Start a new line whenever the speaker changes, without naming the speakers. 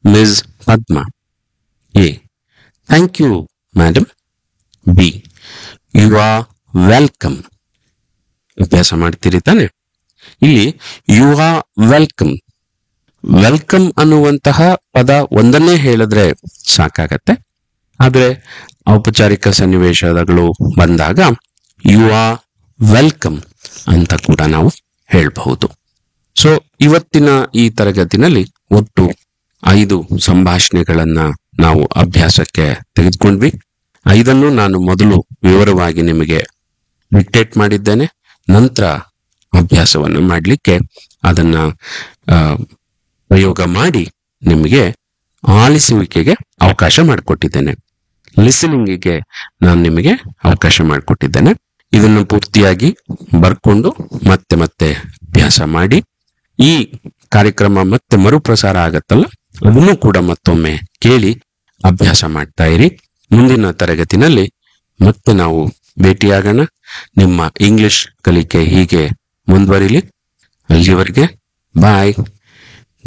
miss Padma A thank you madam B U R welcome ಅಭ್ಯಾಸ ಮಾಡ್ತೀರಿ ತಾನೆ ಇಲ್ಲಿ ಯು ಆರ್ ವೆಲ್ಕಮ್ ವೆಲ್ಕಮ್ ಅನ್ನುವಂತಹ ಪದ ಒಂದನ್ನೇ ಹೇಳಿದ್ರೆ ಸಾಕಾಗತ್ತೆ ಆದ್ರೆ ಔಪಚಾರಿಕ ಸನ್ನಿವೇಶಗಳು ಬಂದಾಗ ಯು ಆರ್ ವೆಲ್ಕಮ್ ಅಂತ ಕೂಡ ನಾವು ಹೇಳಬಹುದು ಸೊ ಇವತ್ತಿನ ಈ ತರಗತಿನಲ್ಲಿ ಒಟ್ಟು ಐದು ಸಂಭಾಷಣೆಗಳನ್ನ ನಾವು ಅಭ್ಯಾಸಕ್ಕೆ ತೆಗೆದುಕೊಂಡ್ವಿ ಐದನ್ನು ನಾನು ಮೊದಲು ವಿವರವಾಗಿ ನಿಮಗೆ ಡಿಕ್ಟೇಟ್ ಮಾಡಿದ್ದೇನೆ ನಂತರ ಅಭ್ಯಾಸವನ್ನು ಮಾಡಲಿಕ್ಕೆ ಅದನ್ನ ಆ, ಪ್ರಯೋಗ ಮಾಡಿ ನಿಮಗೆ ಆಲಿಸುವಿಕೆಗೆ ಅವಕಾಶ ಮಾಡಿಕೊಟ್ಟಿದ್ದೇನೆ ಲಿಸನಿಂಗಿಗೆ ನಾನು ನಿಮಗೆ ಅವಕಾಶ ಮಾಡಿಕೊಟ್ಟಿದ್ದೇನೆ ಇದನ್ನು ಪೂರ್ತಿಯಾಗಿ ಬರ್ಕೊಂಡು ಮತ್ತೆ ಮತ್ತೆ ಅಭ್ಯಾಸ ಮಾಡಿ ಈ ಕಾರ್ಯಕ್ರಮ ಮತ್ತೆ ಮರುಪ್ರಸಾರ ಆಗತ್ತಲ್ಲ ಅದನ್ನು ಕೂಡ ಮತ್ತೊಮ್ಮೆ ಕೇಳಿ ಅಭ್ಯಾಸ ಮಾಡ್ತಾ ಇರಿ ಮುಂದಿನ ತರಗತಿನಲ್ಲಿ ಮತ್ತೆ ನಾವು ಭೇಟಿಯಾಗೋಣ ನಿಮ್ಮ ಇಂಗ್ಲಿಷ್ ಕಲಿಕೆ ಹೀಗೆ ಮುಂದುವರಿಲಿ ಅಲ್ಲಿವರೆಗೆ ಬಾಯ್